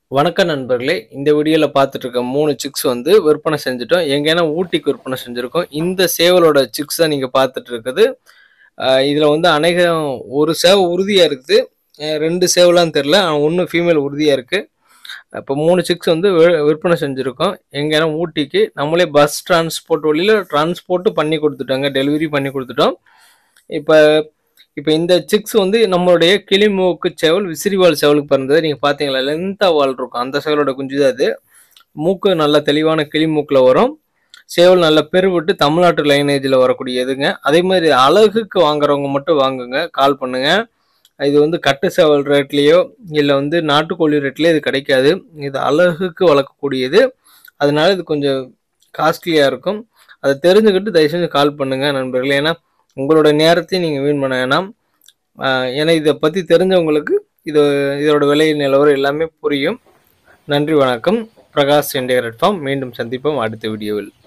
வணக்கம் நண்பர்களே இந்த வீடியோவில் பார்த்துட்டு இருக்க மூணு சிக்ஸ் வந்து விற்பனை செஞ்சுட்டோம் எங்கேனா ஊட்டிக்கு விற்பனை செஞ்சுருக்கோம் இந்த சேவலோட சிக்ஸ் தான் நீங்கள் பார்த்துட்டு இருக்குது இதில் வந்து அநேகம் ஒரு சேவை உறுதியாக இருக்குது அஹ் ரெண்டு சேவலாம் தெரில ஆனால் ஒன்று ஃபீமேல் உறுதியாக இருக்குது இப்போ மூணு சிக்ஸ் வந்து வி- விற்பனை செஞ்சுருக்கோம் எங்கேனா ஊட்டிக்கு நம்மளே பஸ் டிரான்ஸ்போர்ட் வழியில் டிரான்ஸ்போர்ட்டு பண்ணி கொடுத்துட்டோங்க டெலிவரி பண்ணி கொடுத்துட்டோம் இப்போ இப்போ இந்த சிக்ஸ் வந்து நம்மளுடைய கிளிமூக்கு சேவல் விசிறிவால் சேவலுக்கு பிறந்தது நீங்கள் பார்த்தீங்களா லென்த்தாக வால் இருக்கும் அந்த சேவலோட குஞ்சு தான் அது மூக்கு நல்ல தெளிவான கிளிமூக்கில் வரும் சேவல் நல்ல பெருவிட்டு தமிழ்நாட்டு லைனேஜில் வரக்கூடியதுங்க அதே மாதிரி அழகுக்கு வாங்குறவங்க மட்டும் வாங்குங்க கால் பண்ணுங்க இது வந்து கட்டு சேவல் ரேட்லேயோ இல்லை வந்து நாட்டுக்கோழி ரேட்லேயோ இது கிடைக்காது இது அழகுக்கு வளர்க்கக்கூடியது அதனால இது கொஞ்சம் காஸ்ட்லியாக இருக்கும் அதை தெரிஞ்சுக்கிட்டு தயவு செஞ்சு கால் பண்ணுங்க நண்பர்களே ஏன்னா உங்களோட நேரத்தையும் நீங்கள் வீண் பண்ண வேணாம் ஆஹ் ஏன்னா இதை பற்றி தெரிஞ்சவங்களுக்கு இது இதோட விலை நிலவரம் எல்லாமே புரியும் நன்றி வணக்கம் பிரகாஷ் இண்டியா ரெட் ஃபார்ம் மீண்டும் சந்திப்போம் அடுத்த வீடியோவில்